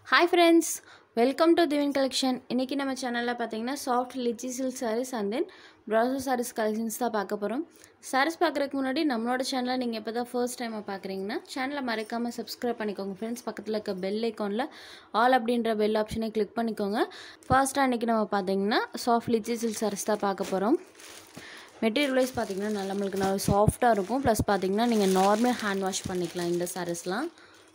hi friends welcome to divine collection இன்றைக்கி நம்ம சேனலில் பார்த்தீங்கன்னா soft litchi silk sarees and then ப்ரௌசர் சாரீஸ் கலெக்ஷன்ஸ் தான் பார்க்க போகிறோம் சாரீஸ் பார்க்குறதுக்கு முன்னாடி நம்மளோட சேனலை நீங்கள் இப்போ தான் ஃபர்ஸ்ட் டைமாக பார்க்குறீங்கன்னா சேனலை மறக்காமல் சப்ஸ்கிரைப் பண்ணிக்கோங்க ஃப்ரெண்ட்ஸ் பக்கத்தில் இருக்க பெல் ஐக்கானில் ஆல் அப்படின்ற பெல் ஆப்ஷனை கிளிக் பண்ணிக்கோங்க ஃபர்ஸ்ட்டாக இன்றைக்கி நம்ம பார்த்தீங்கன்னா சாஃப்ட் லிச்சி சில்க் சாரீஸ் தான் பார்க்க போகிறோம் மெட்டீரியல் வைஸ் பார்த்தீங்கன்னா நல்லா நம்மளுக்கு நல்லா சாஃப்டாக இருக்கும் ப்ளஸ் பார்த்தீங்கன்னா நீங்கள் நார்மல் ஹேண்ட் வாஷ் பண்ணிக்கலாம் இந்த சாரீஸ்லாம்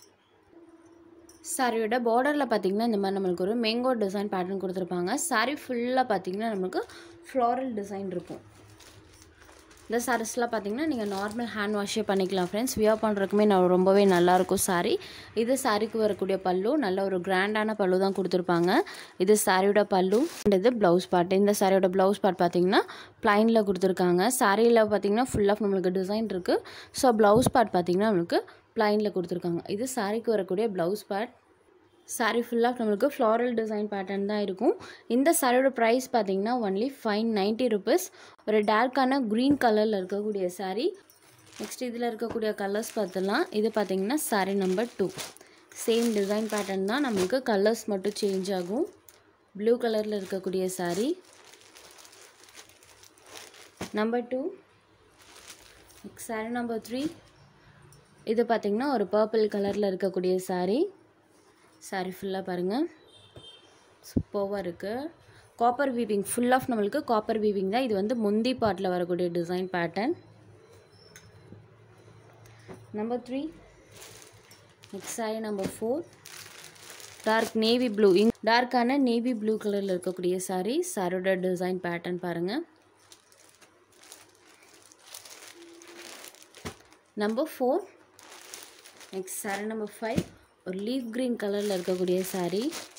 சாரியோட பார்டரில் பார்த்தீங்கன்னா இந்த மாதிரி நம்மளுக்கு ஒரு மேங்கோ டிசைன் பேட்டர்ன் கொடுத்துருப்பாங்க சாரி ஃபுல்லாக பார்த்தீங்கன்னா நம்மளுக்கு ஃப்ளாரல் டிசைன் இருக்கும் இந்த சாரீஸ்லாம் பார்த்தீங்கன்னா நீங்கள் நார்மல் ஹேண்ட் வாஷே பண்ணிக்கலாம் ஃப்ரெண்ட்ஸ் வியர் பண்ணுறதுக்குமே நான் ரொம்பவே நல்லாயிருக்கும் சாரி இது சாரிக்கு வரக்கூடிய பல்லு நல்ல ஒரு கிராண்டான பல்லு தான் கொடுத்துருப்பாங்க இது சாரியோட பல்லு and இது ப்ளவுஸ் பார்ட் இந்த சாரியோட ப்ளவுஸ் பார்ட் பார்த்தீங்கன்னா ப்ளைனில் கொடுத்துருக்காங்க சாரியில் பார்த்தீங்கன்னா ஃபுல்லாக நம்மளுக்கு டிசைன் இருக்குது ஸோ ப்ளவுஸ் பார்ட் பார்த்தீங்கன்னா நம்மளுக்கு ப்ளைனில் கொடுத்துருக்காங்க இது சாரிக்கு வரக்கூடிய ப்ளவுஸ் பார்ட் சாரீ ஃபுல்லாக நம்மளுக்கு ஃப்ளாரல் டிசைன் பேட்டர்ன் தான் இருக்கும் இந்த சாரியோட ப்ரைஸ் பார்த்தீங்கன்னா ஒன்லி ஃபைன் நைன்ட்டி ருபீஸ் ஒரு டார்க்கான க்ரீன் கலரில் இருக்கக்கூடிய சாரீ நெக்ஸ்ட் இதில் இருக்கக்கூடிய கலர்ஸ் பார்த்துலாம் இது பார்த்தீங்கன்னா saree number two same design pattern தான் நம்மளுக்கு கலர்ஸ் மட்டும் சேஞ்ச் ஆகும் ப்ளூ கலரில் இருக்கக்கூடிய saree number two next saree number three இது பார்த்திங்கன்னா ஒரு பர்பிள் கலரில் இருக்கக்கூடிய சாரீ சாரீ ஃபுல்லாக பாருங்கள் சூப்பராக இருக்குது காப்பர் வீவிங் ஃபுல் ஆஃப் நம்மளுக்கு காப்பர் வீவிங் தான் இது வந்து முந்தி பாட்டில் வரக்கூடிய design pattern number three next saree number four dark navy blue இங் டார்க்கான நேவி ப்ளூ கலரில் இருக்கக்கூடிய சாரீ சாரோட டிசைன் பேட்டர்ன் பாருங்கள் number four next saree number five ஒரு லீஃப் க்ரீன் கலரில் இருக்கக்கூடிய சாரீ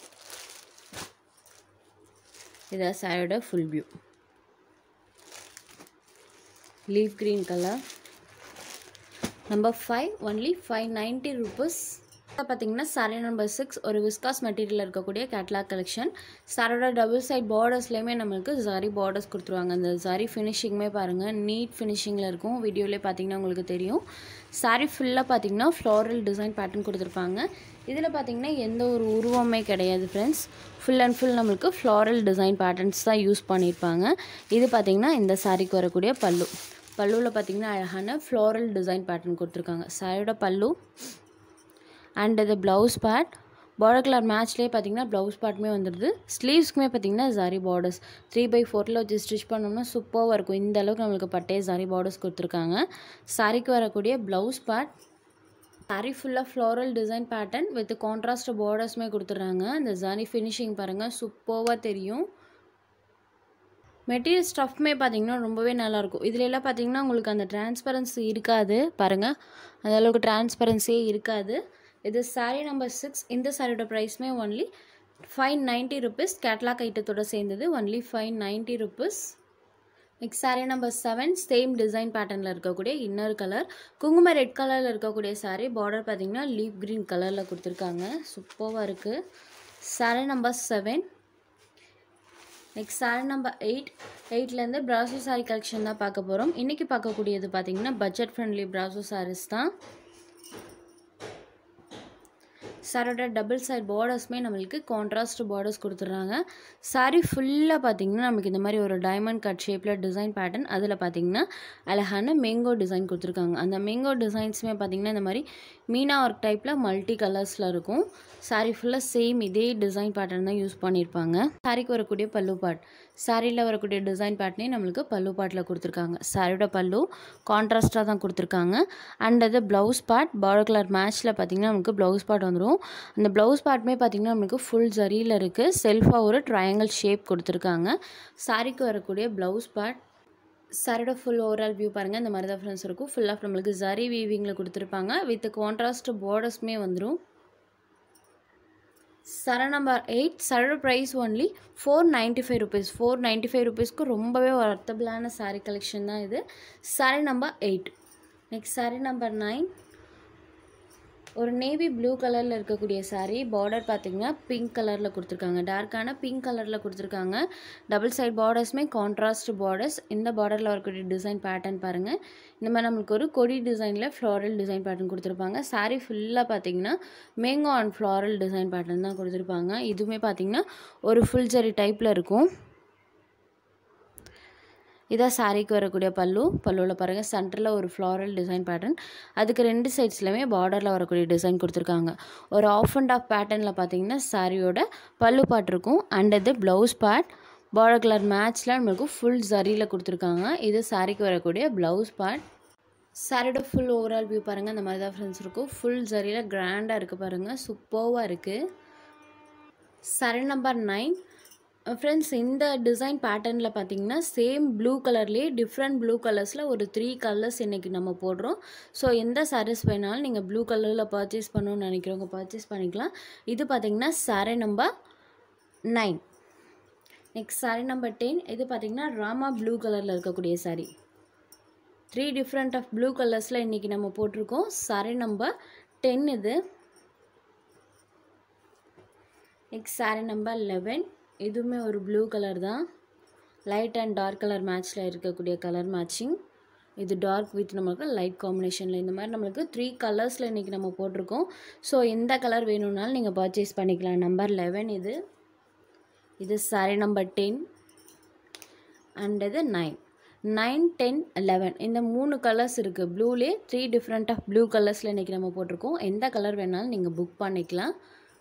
இதான் சாரியோட full view leaf green colour number five only five ninety rupees பார்த்தீங்கன்னா சாரி நம்பர் சிக்ஸ் ஒரு விஸ்காஸ் மெட்டீரியல் இருக்கக்கூடிய கேட்லாக் கலெக்ஷன் சாரோட டபுள் சைட் பார்டர்ஸ்லேயுமே நம்மளுக்கு ஜாரி பார்டர்ஸ் கொடுத்துருவாங்க அந்த ஜாரி ஃபினிஷிங்குமே பாருங்கள் நீட் ஃபினிஷிங்கில் இருக்கும் வீடியோலேயே பார்த்தீங்கன்னா உங்களுக்கு தெரியும் சாரி ஃபுல்லாக பார்த்தீங்கன்னா ஃப்ளாரல் டிசைன் பேட்டர்ன் கொடுத்துருப்பாங்க இதில் பார்த்தீங்கன்னா எந்த ஒரு உருவமே கிடையாது ஃப்ரெண்ட்ஸ் ஃபுல் அண்ட் ஃபுல் நம்மளுக்கு ஃப்ளாரல் டிசைன் பேட்டர்ன்ஸ் தான் யூஸ் பண்ணியிருப்பாங்க இது பார்த்திங்கன்னா இந்த சாரிக்கு வரக்கூடிய பல்லு பல்லுவில் பார்த்திங்கன்னா அழகான ஃப்ளாரல் டிசைன் பேட்டர்ன் கொடுத்துருக்காங்க சாரியோட பல்லு அண்ட் இது ப்ளவுஸ் பேட் பார்டர் கலர் மேட்ச்லேயே பார்த்தீங்கன்னா ப்ளவுஸ் பார்ட்டுமே வந்துடுது ஸ்லீவ்ஸ்க்குமே பார்த்தீங்கன்னா ஜாரி பார்டர்ஸ் த்ரீ பை ஃபோரில் வச்சு ஸ்டிச் பண்ணோம்னா சூப்பராக இருக்கும் இந்த அளவுக்கு நம்மளுக்கு பட்டே ஜாரி பார்டர்ஸ் கொடுத்துருக்காங்க சாரிக்கு வரக்கூடிய ப்ளவுஸ் பார்ட் சாரி ஃபுல்லாக floral design pattern with contrast பார்டர்ஸுமே கொடுத்துட்றாங்க அந்த ஜாரி ஃபினிஷிங் பாருங்கள் சூப்பராக தெரியும் மெட்டீரியல் ஸ்டஃப்மே பார்த்தீங்கன்னா ரொம்பவே நல்லாயிருக்கும் இதில் எல்லாம் பார்த்தீங்கன்னா உங்களுக்கு அந்த டிரான்ஸ்பரன்சி இருக்காது பாருங்கள் அந்த அளவுக்கு டிரான்ஸ்பரன்சியே இருக்காது இது சாரீ நம்பர் சிக்ஸ் இந்த சாரியோட ப்ரைஸ்மே only five ninety rupees catalogue ஐட்டத்தோட சேர்ந்தது only five ninety rupees next saree number seven same design பேட்டர்னில் இருக்கக்கூடிய இன்னர் கலர் குங்கும ரெட் கலரில் இருக்கக்கூடிய சாரீ பார்டர் பார்த்தீங்கன்னா லீப் க்ரீன் கலரில் கொடுத்துருக்காங்க சூப்பராக இருக்குது saree number seven next saree number eight எயிட்லேருந்து ப்ராசோ சாரீ கலெக்ஷன் தான் பார்க்க போகிறோம் இன்றைக்கி பார்க்கக்கூடியது பார்த்தீங்கன்னா பட்ஜெட் ஃப்ரெண்ட்லி ப்ராசோ சாரீஸ் தான் சாரோட டபுள் சைட் பார்டர்ஸுமே நம்மளுக்கு கான்ட்ராஸ்ட் பார்டர்ஸ் கொடுத்துட்றாங்க சாரீ ஃபுல்லாக பார்த்தீங்கன்னா நமக்கு இந்த மாதிரி ஒரு டைமண்ட் கட் ஷேப்பில் டிசைன் பேட்டர்ன் அதில் பார்த்தீங்கன்னா அழகான மேங்கோ டிசைன் கொடுத்துருக்காங்க அந்த மேங்கோ டிசைன்ஸுமே பார்த்தீங்கன்னா இந்த மாதிரி மீனா ஒர்க் டைப்பில் மல்டி கலர்ஸில் இருக்கும் சாரீ ஃபுல்லாக சேம் இதே டிசைன் பேட்டர்ன் தான் யூஸ் பண்ணியிருப்பாங்க சாரிக்கு வரக்கூடிய பல்லு பாட் சாரியில் வரக்கூடிய டிசைன் பேட்டர்னே நம்மளுக்கு பல்லு பாட்டில் கொடுத்துருக்காங்க சாரியோட பல்லு கான்ட்ராஸ்ட்டாக தான் கொடுத்துருக்காங்க அண்ட் அது ப்ளவுஸ் பார்ட் பார்டர் கலர் மேட்ச்சில் பார்த்தீங்கன்னா நமக்கு ப்ளவுஸ் பார்ட் வந்துடும் அந்த ப்ளவுஸ் பார்ட்டுமே பார்த்திங்கன்னா நமக்கு ஃபுல் ஜரியில் இருக்குது செல்ஃபாக ஒரு ட்ரையாங்கிள் ஷேப் கொடுத்துருக்காங்க சாரிக்கு வரக்கூடிய ப்ளவுஸ் பார்ட் சாரோட ஃபுல் ஓவரால் வியூ பாருங்கள் இந்த மாதிரி தான் ஃப்ரெண்ட்ஸ் இருக்கும் ஃபுல் ஆஃப் நம்மளுக்கு ஜரி வீவிங்கில் கொடுத்துருப்பாங்க வித் கான்ட்ராஸ்ட் பார்டர்ஸ்மே வந்துடும் சர நம்பர் எயிட் சரோட price only four ninety five rupees four ninety five ருபீஸ்க்கு ரொம்பவே ஒர்த்தபிளான சாரீ கலெக்ஷன் தான் இது saree number eight next saree number nine ஒரு நேவி ப்ளூ கலரில் இருக்கக்கூடிய saree பார்டர் பார்த்தீங்கன்னா பிங்க் கலரில் கொடுத்துருக்காங்க டார்க்கான பிங்க் கலரில் கொடுத்துருக்காங்க டபுள் சைட் பார்டர்ஸுமே கான்ட்ராஸ்ட் பார்டர்ஸ் இந்த பார்டரில் வரக்கூடிய டிசைன் பேட்டர்ன் பாருங்கள் இந்த மாதிரி நம்மளுக்கு ஒரு கொடி டிசைனில் ஃப்ளாரல் டிசைன் பேட்டர்ன் கொடுத்துருப்பாங்க saree ஃபுல்லாக பார்த்தீங்கன்னா mango and floral design pattern தான் கொடுத்துருப்பாங்க இதுவுமே பார்த்தீங்கன்னா ஒரு ஃபுல் ஜரி டைப்பில் இருக்கும் இதான் சாரீக்கு வரக்கூடிய பல்லு பல்லுவில் பாருங்கள் சென்டரில் ஒரு ஃப்ளாரல் டிசைன் பேட்டர்ன் அதுக்கு ரெண்டு சைட்ஸ்லையுமே பார்டரில் வரக்கூடிய டிசைன் கொடுத்துருக்காங்க ஒரு ஆஃப் அண்ட் ஆஃப் பேட்டர்னில் பார்த்தீங்கன்னா சாரியோட பல்லு பாட் இருக்கும் அண்ட் இது ப்ளவுஸ் பார்ட் பார்டர் கலர் மேட்ச்சில் நம்மளுக்கு ஃபுல் ஜரியில் கொடுத்துருக்காங்க இது சாரிக்கு வரக்கூடிய ப்ளவுஸ் பார்ட் சாரியோட ஃபுல் ஓவரால் வியூ பாருங்கள் இந்த மாதிரி தான் ஃப்ரெண்ட்ஸ் இருக்கும் ஃபுல் ஜரியில் கிராண்டாக இருக்குது பாருங்கள் சூப்பர்வாக இருக்குது சரி நம்பர் நைன் ஃப்ரெண்ட்ஸ் இந்த டிசைன் பேட்டர்னில் பார்த்தீங்கன்னா சேம் ப்ளூ கலர்லேயே டிஃப்ரெண்ட் ப்ளூ கலர்ஸில் ஒரு த்ரீ கலர்ஸ் இன்றைக்கி நம்ம போடுறோம் ஸோ எந்த சாரீஸ் வேணாலும் நீங்கள் ப்ளூ கலரில் பர்ச்சேஸ் பண்ணணும்னு நினைக்கிறவங்க பர்ச்சேஸ் பண்ணிக்கலாம் இது பார்த்தீங்கன்னா saree number nine next saree number ten இது பார்த்தீங்கன்னா ராமா ப்ளூ கலரில் இருக்கக்கூடிய saree three different of blue கலர்ஸில் இன்றைக்கி நம்ம போட்டிருக்கோம் சாரீ நம்பர் டென் இது நெக்ஸ்ட் சாரீ நம்பர் லெவன் இதுவுமே ஒரு ப்ளூ கலர் தான் லைட் அண்ட் டார்க் கலர் மேட்ச்சில் இருக்கக்கூடிய கலர் மேட்சிங் இது டார்க் வித் நம்மளுக்கு லைட் காம்பினேஷனில் இந்த மாதிரி நம்மளுக்கு த்ரீ கலர்ஸில் இன்றைக்கி நம்ம போட்டிருக்கோம் ஸோ எந்த கலர் வேணும்னாலும் நீங்கள் பர்ச்சேஸ் பண்ணிக்கலாம் நம்பர் லெவன் இது இது சாரி நம்பர் டென் அண்ட் இது நைன் நைன் டென் லெவன் இந்த மூணு கலர்ஸ் இருக்குது ப்ளூலே த்ரீ டிஃப்ரெண்ட் ஆஃப் ப்ளூ கலர்ஸில் இன்றைக்கி நம்ம போட்டிருக்கோம் எந்த கலர் வேணாலும் நீங்கள் புக் பண்ணிக்கலாம்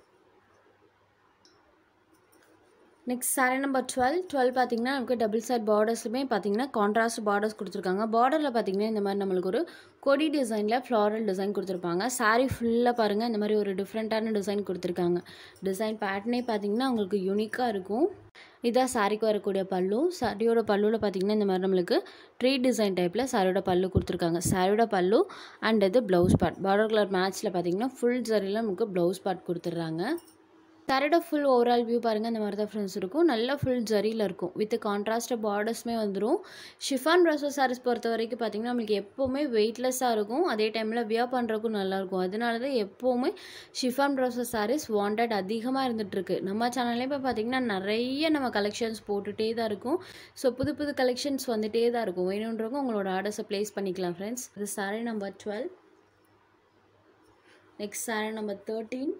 next saree number twelve twelve பார்த்தீங்கன்னா நமக்கு டபுள் சைட் பார்டர்ஸ்லுமே பார்த்தீங்கன்னா கான்ட்ராஸ்ட் பார்டர்ஸ் கொடுத்துருக்காங்க பார்டரில் பார்த்தீங்கன்னா இந்த மாதிரி நம்மளுக்கு ஒரு கொடி டிசைனில் ஃப்ளாரல் டிசைன் கொடுத்துருப்பாங்க சாரீ ஃபுல்லாக பாருங்கள் இந்த மாதிரி ஒரு டிஃப்ரெண்ட்டான டிசைன் கொடுத்துருக்காங்க டிசைன் பேட்டர்னே பார்த்தீங்கன்னா உங்களுக்கு யூனிக்காக இருக்கும் இதான் சாரிக்கு வரக்கூடிய பல்லு சாரியோட பல்லுவில் பார்த்தீங்கன்னா இந்த மாதிரி நம்மளுக்கு ட்ரீ டிசைன் டைப்பில் சாரியோட பல்லு கொடுத்துருக்காங்க சாரியோட பல்லு அண்ட் இது ப்ளவுஸ் பார்ட் பார்டர் கலர் மேட்ச்சில் பார்த்தீங்கன்னா ஃபுல் ஜரியில் நமக்கு ப்ளவுஸ் பார்ட் கொடுத்துட்றாங்க சாரியோட ஃபுல் ஓவரால் வியூ பாருங்கள் இந்த மாதிரி தான் ஃப்ரெண்ட்ஸ் இருக்கும் நல்லா ஃபுல் ஜரியில் இருக்கும் வித் கான்ட்ராஸ்ட் பார்டர்ஸுமே வந்துடும் ஷிஃபான் ப்ரஷோ சாரீஸ் பொறுத்த வரைக்கும் பார்த்திங்கன்னா நம்மளுக்கு எப்போவுமே வெயிட்லெஸ்ஸாக இருக்கும் அதே டைமில் வியர் பண்ணுறதுக்கும் நல்லாயிருக்கும் அதனால தான் எப்போவுமே ஷிஃபான் ப்ரஷோ சாரீஸ் வாண்டட் அதிகமாக இருந்துகிட்ருக்கு நம்ம சேனல்லே இப்போ பார்த்திங்கன்னா நிறைய நம்ம கலெக்ஷன்ஸ் போட்டுகிட்டே தான் இருக்கும் ஸோ புது புது கலெக்ஷன்ஸ் வந்துகிட்டே தான் இருக்கும் வேணுன்றவங்க உங்களோட ஆர்டர்ஸை ப்ளேஸ் பண்ணிக்கலாம் ஃப்ரெண்ட்ஸ் இது saree number twelve next saree number thirteen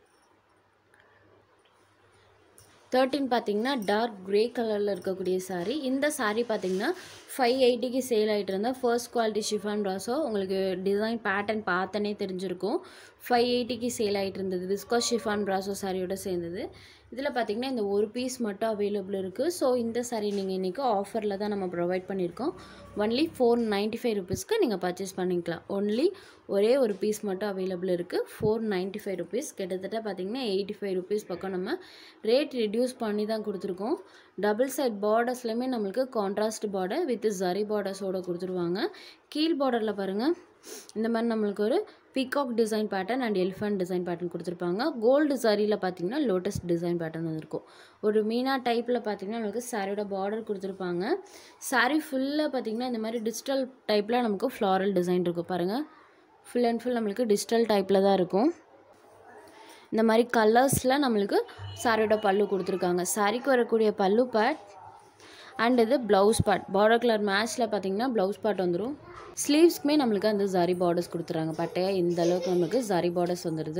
thirteen பார்த்தீங்கன்னா டார்க் க்ரே கலரில் இருக்கக்கூடிய சாரீ இந்த சாரீ பார்த்தீங்கன்னா ஃபைவ் எயிட்டிக்கு சேல் ஆகிட்டு இருந்தால் ஃபர்ஸ்ட் குவாலிட்டி ஷிஃபான் ராஸோ உங்களுக்கு டிசைன் பேட்டர்ன் பார்த்தனே தெரிஞ்சிருக்கும் ஃபைவ் எயிட்டிக்கு சேல் ஆகிட்டு இருந்தது விஸ்காஸ் ஷிஃபான் ராஸோ சாரியோட சேர்ந்தது இதில் பார்த்தீங்கன்னா இந்த ஒரு பீஸ் மட்டும் அவைலபிள் இருக்குது ஸோ இந்த சாரீ நீங்கள் இன்றைக்கி ஆஃபரில் தான் நம்ம ப்ரொவைட் பண்ணியிருக்கோம் ஒன்லி ஃபோர் நைன்ட்டி ஃபைவ் ருபீஸ்க்கு நீங்கள் பர்ச்சேஸ் பண்ணிக்கலாம் ஒன்லி ஒரே ஒரு பீஸ் மட்டும் அவைலபிள் இருக்குது ஃபோர் நைன்ட்டி ஃபைவ் ருபீஸ் கிட்டத்தட்ட பார்த்தீங்கன்னா எயிட்டி ஃபைவ் ருபீஸ் பக்கம் நம்ம ரேட் ரெடியூஸ் பண்ணி தான் கொடுத்துருக்கோம் டபுள் சைட் பார்டர்ஸ்லையுமே நம்மளுக்கு கான்ட்ராஸ்ட் பார்டர் வித் ஜரி பார்டர்ஸோடு கொடுத்துருவாங்க கீழ் பார்டரில் பாருங்கள் இந்த மாதிரி நம்மளுக்கு ஒரு peacock design pattern and elephant design pattern கொடுத்துருப்பாங்க கோல்டு சாரியில் பார்த்தீங்கன்னா லோட்டஸ் டிசைன் பேட்டர்ன் வந்துருக்கும் ஒரு மீனா டைப்பில் பார்த்தீங்கன்னா நமக்கு சாரியோட பார்டர் கொடுத்துருப்பாங்க சாரீ ஃபுல்லாக பார்த்தீங்கன்னா இந்த மாதிரி டிஜிட்டல் டைப்பில் நமக்கு ஃப்ளாரல் டிசைன் இருக்கும் பாருங்கள் ஃபுல் அண்ட் ஃபுல் நம்மளுக்கு டிஜிட்டல் டைப்பில் தான் இருக்கும் இந்த மாதிரி கலர்ஸில் நம்மளுக்கு சாரியோட பல்லு கொடுத்துருக்காங்க சாரிக்கு வரக்கூடிய பல்லு பேட் அண்ட் இது ப்ளவுஸ் பார்ட் பார்டர் கலர் மேட்ச்சில் பார்த்தீங்கன்னா ப்ளவுஸ் பார்ட் வந்துடும் ஸ்லீவ்ஸ்க்குமே நம்மளுக்கு அந்த ஜரி பார்டர்ஸ் கொடுத்துறாங்க பட்டையாக இந்த அளவுக்கு நம்மளுக்கு ஜரி பார்டர்ஸ் வந்துடுது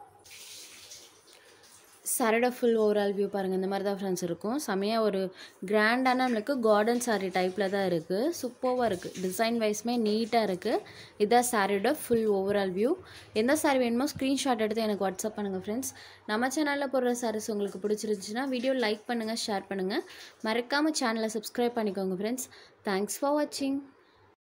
சாரியோட ஃபுல் ஓவரால் வியூ பாருங்கள் இந்த மாதிரி தான் ஃப்ரெண்ட்ஸ் இருக்கும் செமையாக ஒரு கிராண்டான நம்மளுக்கு கார்டன் சாரீ டைப்பில் தான் இருக்குது சூப்பராக இருக்குது டிசைன் வைஸ்மே நீட்டாக இருக்குது இதான் சாரியோட ஃபுல் ஓவரால் வியூ எந்த சாரி வேணுமோ ஸ்க்ரீன்ஷாட் எடுத்து எனக்கு வாட்ஸ்அப் பண்ணுங்கள் ஃப்ரெண்ட்ஸ் நம்ம சேனலில் போடுற சாரீஸ் உங்களுக்கு பிடிச்சிருந்துச்சுன்னா வீடியோ லைக் பண்ணுங்கள் ஷேர் பண்ணுங்கள் மறக்காமல் சேனலை சப்ஸ்கிரைப் பண்ணிக்கோங்க ஃப்ரெண்ட்ஸ் தேங்க்ஸ் ஃபார் வாட்சிங்